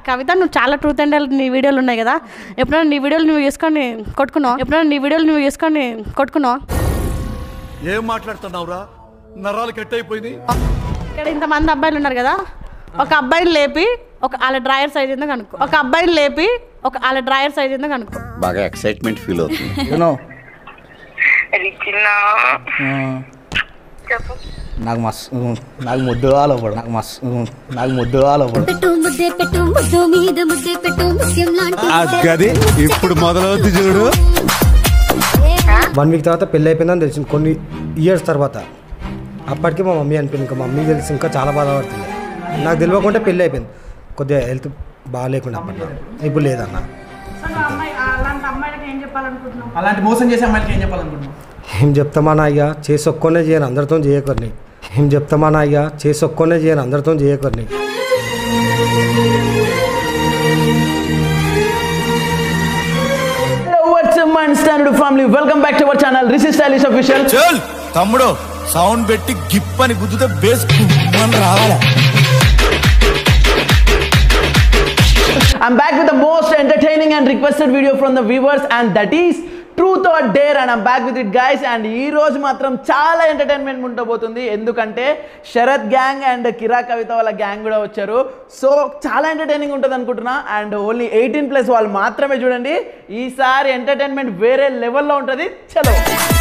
కవిత నువ్వు చాలా truth and నీ వీడియోలు ఉన్నాయి కదా ఎప్పుడైనా నీ వీడియోలు నువ్వు చేసుకొని కొట్టుకున్నావు ఎప్పుడైనా నీ వీడియోలు నువ్వు చేసుకొని కొట్టుకున్నావు ఏం మాట్లాడుతున్నావురా నరాలు కట్ అయిపోయింది ఇక్కడ ఇంతమంది అబ్బాయిలు ఉన్నారు కదా ఒక అబ్బాయిని లేపి ఒక వాళ్ళ డ్రాయర్ సైజ్ ఏందో కనుక్కో ఒక అబ్బాయిని లేపి ఒక వాళ్ళ డ్రాయర్ సైజ్ ఏందో కనుక్కో బాగా ఎక్సైట్మెంట్ ఫీల్ అవుతుంది యూనో రిచిన్న చెప్పు నాకు మస్తు నాకు ముద్దు కావాలి నాకు మస్తు నాకు ముద్దు కావాలి పెట్టు ముద్దే పెట్టు ముద్దు మీద ముద్దే పెట్టు ముత్యం లాంటి గది ఇప్పుడు మొదలవుద్ది చూడు వన్ వీక్ తర్వాత పెళ్ళి అయిపోయిందని తెలిసింది కొన్ని ఇయర్స్ తర్వాత అప్పటికి మా మమ్మీ అనిపోయింది ఇంకా మమ్మీ తెలిసి ఇంకా చాలా బాధపడుతుంది నాకు తెలియకుండా పెళ్ళి అయిపోయింది కొద్దిగా హెల్త్ బాగాలేకుండా అప్పట్లో ఇప్పుడు లేదన్న అలాంటి అమ్మాయిలకి ఏం చెప్పాలనుకుంటున్నావు అలాంటి మోసం చేసే అమ్మాయిలకి ఏం చెప్పాలనుకుంటున్నావు ఏం చెప్తామన్నా అయ్యా చేసి ఒక్కొనే చేయను అందరితో చేయకర్ని ఏం చెప్తామన్నా అయ్యా చేసి ఒక్కొనే చేయను అందరితో చేయకర్ని hello what's man standard family welcome back to our channel Rishi stylish official చల్ తమ్ముడు సౌండ్ పెట్టి గిప్ అని గుద్దుతే బేస్ రావాలి I'm back with the most entertaining and requested video from the viewers and that is truth or dare and I'm back with it guys and ఈ రోజు మాత్రం చాలా entertainment ఉండబోతుంది ఎందుకంటే శరత్ గ్యాంగ్ అండ్ కిరా కవిత వాళ్ళ గ్యాంగ్ కూడా వచ్చారు సో చాలా ఎంటర్టైనింగ్ ఉంటుంది అనుకుంటున్నా అండ్ ఓన్లీ ఎయిటీన్ ప్లస్ వాళ్ళు మాత్రమే చూడండి ఈసారి ఎంటర్టైన్మెంట్ వేరే లెవెల్లో ఉంటుంది చలో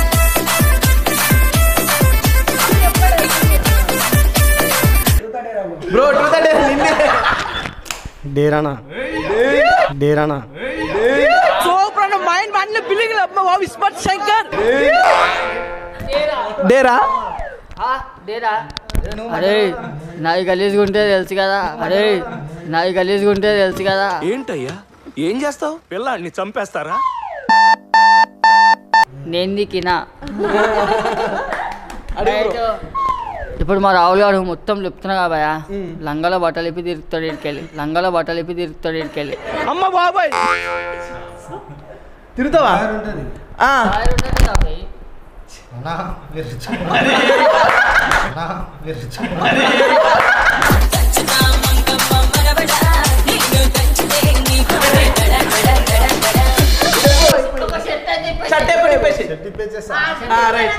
బ్రో ట్రూత్ ఆర్ డేర్ నిన్నే డేరానా డేరానా డేరా అరే నాది గలీజ్గా ఉంటే తెలుసు కదా అరే నాది గలీజ్గా ఉంటే తెలుసు కదా ఏంటయ్యా ఏం చేస్తావు పిల్లాడిని చంపేస్తారా నేను దికినా ఇప్పుడు మా రాహుల్ గారు మొత్తం చెప్తున్నా కాబయా లంగలో బట్టలు ఇప్పి తిరుగుతాడు ఇటుకెళ్ళి లంగలో బట్టలు ఇప్పి తిరుగుతాడు ఇటుకెళ్ళి అమ్మ బాబాయ్ తిరుగుతావా ఆ, షర్ట్ ఎప్పుడు ఇప్పేసి ఆ, రైట్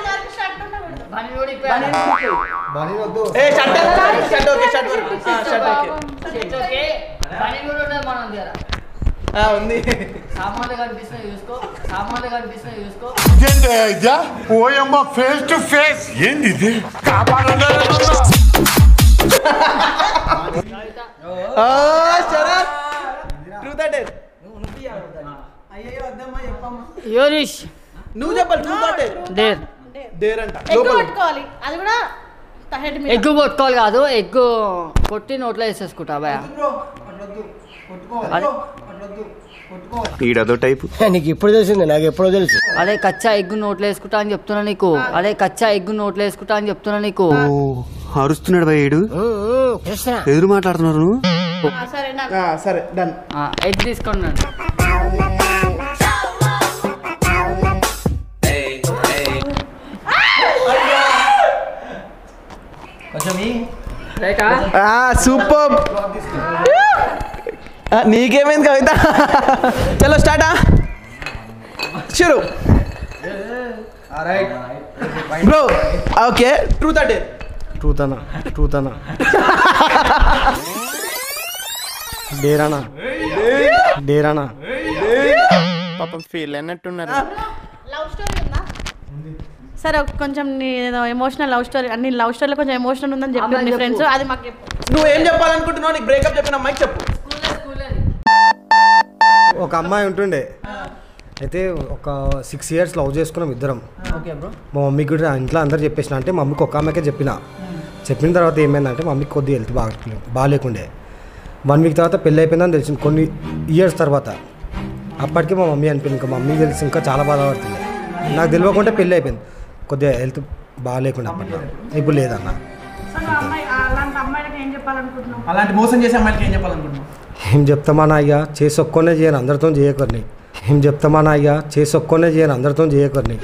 ఏ షర్ట్ షర్ట్ ఓకే షర్ట్ వరకు ఆ, షర్ట్ ఓకే ఆ, ఉంది సామాన్లు కనిపిస్తున్నాయి చూసుకో సామాన్లు కనిపిస్తున్నాయి చూసుకో ఓయమ్మ ఫేస్ టు ఫేస్ ఏంది ఇది ఆ, శరత్ ట్రూత్ అంటే అయ్యో వద్దమ్మా చెప్పమ్మా యోరిష్ నువ్వు చెప్పాలి ట్రూత్ అంటే డేర్ డేర్ అంట ఎగ్గు లోపల పట్టుకోవాలి అది కూడా హెడ్ మీద ఎగ్గు కొట్టుకోవాలి కాదు ఎగ్గు కొట్టి నోట్లో వేసేసుకుంటా భయ ఈడదో టైపు నీకు ఎప్పుడు తెలిసింది నాకు ఎప్పుడో తెలుసు అదే కచ్చా ఎగ్గు నోట్లో వేసుకుంటా అని చెప్తున్నా నీకు అదే కచ్చా ఎగ్గు నోట్లో వేసుకుంటా అని చెప్తున్నా నీకు అరుస్తున్నాడు భయ్యుడు ఎదురు మాట్లాడుతున్నారు నువ్వు సరే నాకు ఆ, సరే డన్ ఆ, ఎగ్ తీసుకోండి రైటా సూపర్ నీకేమైంది కవిత చలో స్టార్టా షురు బ్రో ఓకే ట్రూత్ అంటే ట్రూత్ అన్న ట్రూత్ అన్న డేరానా డేరానా పాపం ఫీల్ అన్నట్టున్నారు లవ్ స్టోరీ ఉందా సరే ఒక కొంచెం నీ ఎమోషనల్ లవ్ స్టోరీ అన్ని లవ్ స్టోరీలో కొంచెం ఎమోషనల్ ఉందని చెప్పారు నీ చెప్పు. ఫ్రెండ్స్ అది మాకు చెప్పు నువ్వు ఏం చెప్పాలనుకుంటున్నావు నీకు బ్రేకప్ చెప్పిన అమ్మాయికి చెప్పు ఒక అమ్మాయి ఉంటుండే అయితే ఒక సిక్స్ ఇయర్స్ లవ్ చేసుకున్నాం ఇద్దరం ఓకే బ్రో మా మమ్మీకి కూడా ఇంట్లో అందరు చెప్పేసిన అంటే మా మమ్మీకి ఒక ఆమెకే చెప్పిన చెప్పిన తర్వాత ఏమైందంటే మా మమ్మీకి కొద్దిగా హెల్త్ బాగా బాగాలేకుండే వన్ వీక్ తర్వాత పెళ్ళి అయిపోయిందని తెలిసింది కొన్ని ఇయర్స్ తర్వాత అప్పటికి మా మమ్మీ అనిపోయింది ఇంకా మమ్మీ తెలిసి ఇంకా చాలా బాధపడుతుంది నాకు తెలియకుండా పెళ్ళి అయిపోయింది కొద్దిగా హెల్త్ బాగాలేకుండా అప్పట్లో ఇప్పుడు లేదన్న అలాంటి అమ్మాయిలకి ఏం చెప్పాలనుకుంటున్నావు అలాంటి మోసం చేసే అమ్మాయిలకి ఏం చెప్పాలనుకుంటున్నావు ఏం చెప్తామన్నా అయ్యా చేసి ఒక్కొనే చేయను అందరితో చేయకర్ని ఏం చెప్తామన్నా అయ్యా చేసి ఒక్కొనే చేయను అందరితో చేయకర్ని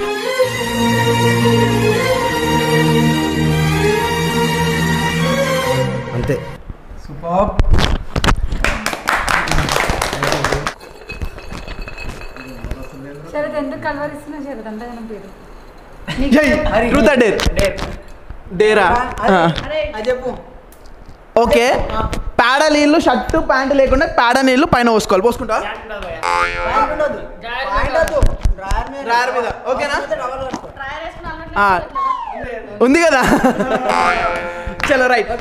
అంతే సూపర్ ట్రూత్ డేర్ డేరా చెప్పు ఓకే పేడ నీళ్ళు షర్ట్ ప్యాంట్ లేకుండా పేడ నీళ్ళు పైన పోసుకోవాలి పోసుకుంటా డ్రాయర్ మీద ఓకేనా ఆ, ఉంది కదా చలో రైట్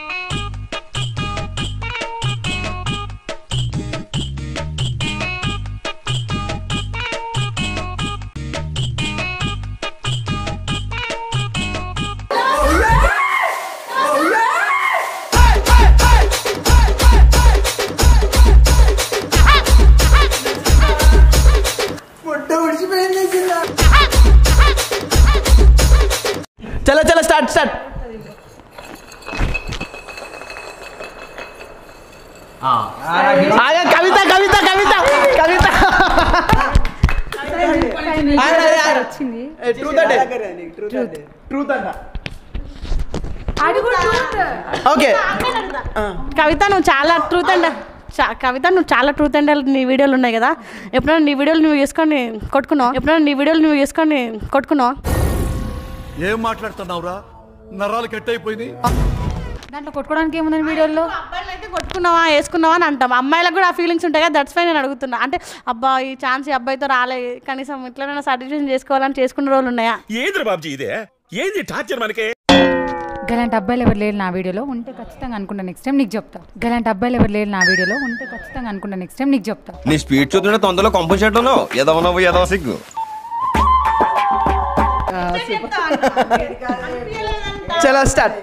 చలో చలో స్టార్ట్ స్టార్ట్ ఆగా కవిత కవిత కవిత కవిత ట్రూత్ అంటే ట్రూత్ అంట ఓకే కవిత నువ్వు చాలా ట్రూత్ అండ్ చా- కవిత నువ్వు చాలా ట్రూత్ అండ్ నీ వీడియోలు ఉన్నాయి కదా ఎప్పుడైనా నీ వీడియోలు నువ్వు చేసుకొని కొట్టుకున్నావు ఎప్పుడైనా నీ వీడియోలు నువ్వు చేసుకొని కొట్టుకున్నావు ఏం మాట్లాడుతున్నావురా నరాలు కట్ అయిపోయింది దాంట్లో కొట్టుకోవడానికి ఏముందని వీడియోలో అబ్బాయిలు అయితే కొట్టుకున్నావా వేసుకున్నావా అని అంటాం అమ్మాయిలకు కూడా ఆ ఫీలింగ్స్ ఉంటాయి కదా దట్స్ ఫై నేను అడుగుతున్నా అంటే అబ్బా ఈ ఛాన్స్ ఈ అబ్బాయితో రాలే కనీసం ఇట్లనైనా సాటిస్ఫాక్షన్ చేసుకోవాలని చేసుకున్న రోజులు ఉన్నాయా ఏంద్ర బాబుజీ ఇదే ఏంది టార్చర్ మనకి గలాంటి అబ్బాయిలు ఎవరు లేరు నా వీడియోలో ఉంటే ఖచ్చితంగా అనుకుంటా నెక్స్ట్ టైం నీకు చెప్తా గలాంటి అబ్బాయిలు ఎవరు లేరు నా వీడియోలో ఉంటే ఖచ్చితంగా అనుకుంటా నెక్స్ట్ టైం నీకు చెప్తా నీ స్పీడ్ చూస్తుంటే తొందరలో కంపల్సేట్ ఎదవ నవ్వు ఎదవ సిగ్గు చలో స్టార్ట్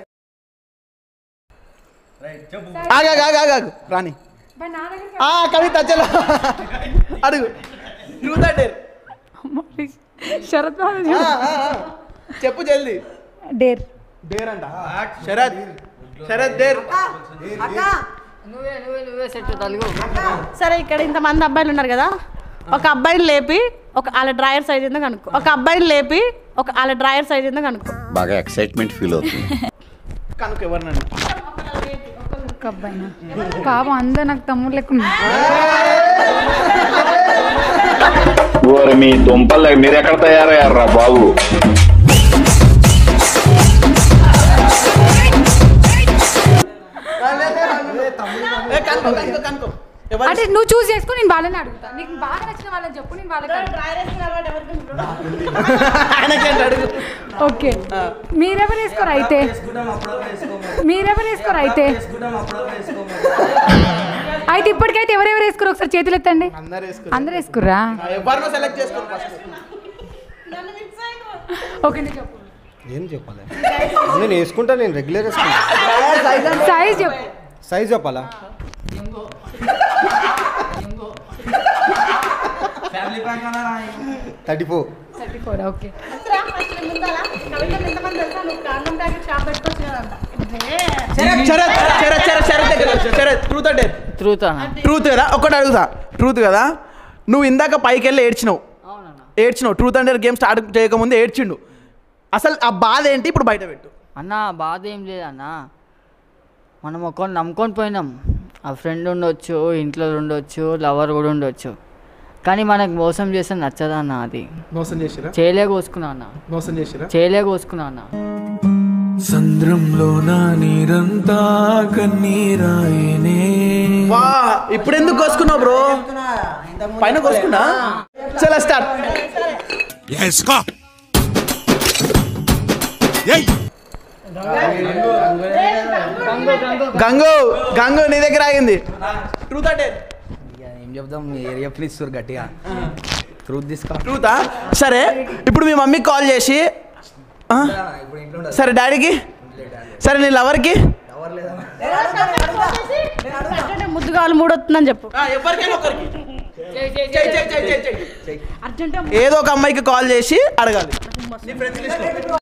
ఆగా ఆగా ఆగా రాణి ఆ కవిత చలో అడుగు ట్రూత్ అంటే శరత్ చెప్పు జల్దీ డేర్ డేర్ అంట శరత్ శరత్ డేర్ నువ్వే నువ్వే నువ్వే సెట్ తలుగు సరే ఇక్కడ ఇంతమంది అబ్బాయిలు ఉన్నారు కదా ఒక అబ్బాయిని లేపి ఒక వాళ్ళ డ్రాయర్ సైజ్ ఎందుకు కనుక్కో ఒక అబ్బాయిని లేపి ఒక వాళ్ళ డ్రాయర్ సైజ్ ఎందుకు కనుక్కో బాగా ఎక్సైట్మెంట్ ఫీల్ అవుతుంది కనుక ఎవరినండి ఒక అబ్బాయినా పాపం అందరూ నాకు తమ్ముడు లెక్క ఉన్నారు. ఓరి మీ దుంపలు మీరు ఎక్కడ తయారయ్యారా బాబు కనుకో కనుకో కనుకో అంటే నువ్వు చూస్ చేసుకో నేను వాళ్ళని అడుగుతా నీకు బాగా నచ్చిన వాళ్ళని చెప్పు నేను వాళ్ళకి అడుగుతా. ఆయనకేంటి అడుగు ఓకే మీరెవరు వేసుకోరు అయితే మీరెవరు వేసుకోరు అయితే అయితే ఇప్పటికైతే ఎవరెవరు వేసుకోరు ఒకసారి చేతులు ఎత్తండి అందరు వేసుకో అందరు వేసుకుర్రా ఎవరినో సెలెక్ట్ చేసుకోండి ఫస్ట్ ఓకే నేను చెప్పు ఏం చెప్పాలి నేను వేసుకుంటా నేను రెగ్యులర్ వేసుకుంటా సైజ్ చెప్పు సైజ్ చెప్పాలా thirty four thirty four okay Sharath Sharath Sharath Sharath దగ్గర వచ్చి. శరత్ ట్రూత్ అంటే ట్రూత్ అన్న ట్రూత్ కదా ఒకటి అడుగుతా ట్రూత్ కదా నువ్వు ఇందాక పైకి వెళ్ళి ఏడ్చినావు అవునన్నా ఏడ్చినావు ట్రూత్ అండ్ గేమ్ స్టార్ట్ చేయకముందు ఏడ్చిండు అసలు ఆ బాధ ఏంటి ఇప్పుడు బయట పెట్టు అన్న బాధ ఏం లేదన్న మనం ఒకరిని నమ్ముకొని పోయినాం ఆ ఫ్రెండ్ ఉండొచ్చు ఇంట్లో ఉండొచ్చు లవర్ కూడా ఉండొచ్చు కానీ మనకు మోసం చేస్తే నచ్చదా అన్న అది మోసం చేసిరా చేయలే కోసుకున్నా అన్న మోసం చేసిరా చేయలే కోసుకున్నా అన్న సంద్రంలో నా నీరంతా కన్నీరాయనే వా ఇప్పుడు ఎందుకు కోసుకున్నావు బ్రో పైన కోసుకున్నా చలో స్టార్ట్ ఎస్కా ఏయ్ గంగు గంగు నీ దగ్గర ఆగింది ట్రూత్ అంటే ఏం చెప్దాం ఏరియా ప్లీజ్ సార్ గట్టిగా ట్రూత్ తీసుకో ట్రూతా సరే ఇప్పుడు మీ మమ్మీకి కాల్ చేసి ఆ? సరే డాడీకి సరే నీ లవర్కి ముద్దు కావాలి మూడు వస్తుందని చెప్పు ఎవరికైనా ఒకరికి అర్జెంట్ ఏదో ఒక అమ్మాయికి కాల్ చేసి అడగాలి నీ ఫ్రెండ్స్ లిస్ట్లో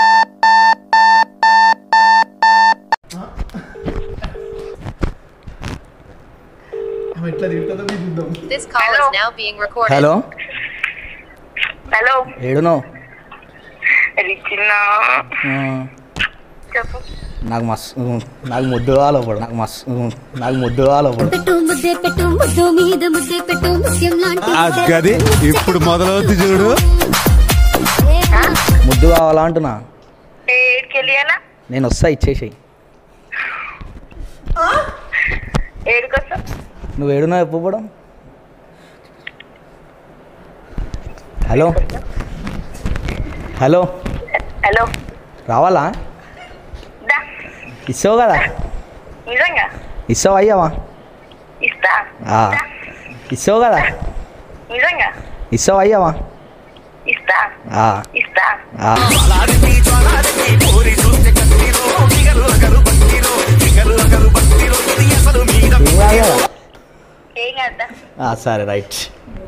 This call is now being recorded. Hello hello ఏడునో చిన్న చెప్పు నాకు మస్తు నాకు ముద్దు కావాలి ఇప్పుడు నాకు మస్తు నాకు ముద్దు కావాలి ఇప్పుడు పెట్టు ముద్దే పెట్టు ముద్దు మీద ముద్దే పెట్టు ముత్యం లాంటి గది ఇప్పుడు మొదలవుద్ది చూడు ముద్దు కావాలా అంటున్నా ఏడికెళ్ళియాలా నేను వస్తా ఇచ్చేసేయి ఏడికొస్తా నువ్వు ఏడున్నా ఎప్పుడు హలో హలో హలో రావాలా దా ఇస్తావు కదా నిజంగా ఇస్తావు అయ్యావా ఇస్తా ఆ. ఇస్తావు కదా నిజంగా ఇస్తావు అయ్యావా ఇస్తా ఆ. ఇస్తా ఆ. ఏం కాదు కదా? ఏం కాదా ఆ, సరే రైట్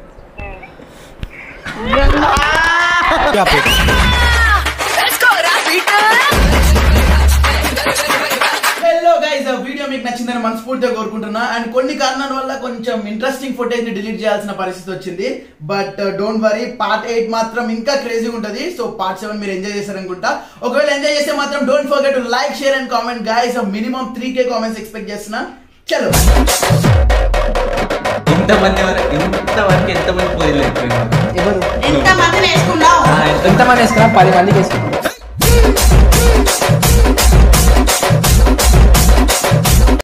హలో గైస్ వీడియో మీకు నచ్చిందని మనస్ఫూర్తిగా కోరుకుంటున్నా అండ్ కొన్ని కారణాల వల్ల కొంచెం ఇంట్రెస్టింగ్ ఫుటేజ్ ని డిలీట్ చేయాల్సిన పరిస్థితి వచ్చింది but don't worry part eight మాత్రం ఇంకా క్రేజీగా ఉంటుంది సో పార్ట్ సెవెన్ మీరు ఎంజాయ్ చేశారనుకుంటా ఒకవేళ ఎంజాయ్ చేస్తే మాత్రం don't forget to like share and comment guys minimum three K comments expect చేస్తున్నా చలో ఇంతమంది వరకు ఇంతవరకు ఎంతమంది పోయిలేదు ఎవరు ఎంతమందిని వేసుకున్నావు ఎంతమంది వేసుకున్నా పది మందికి వేసుకున్నాం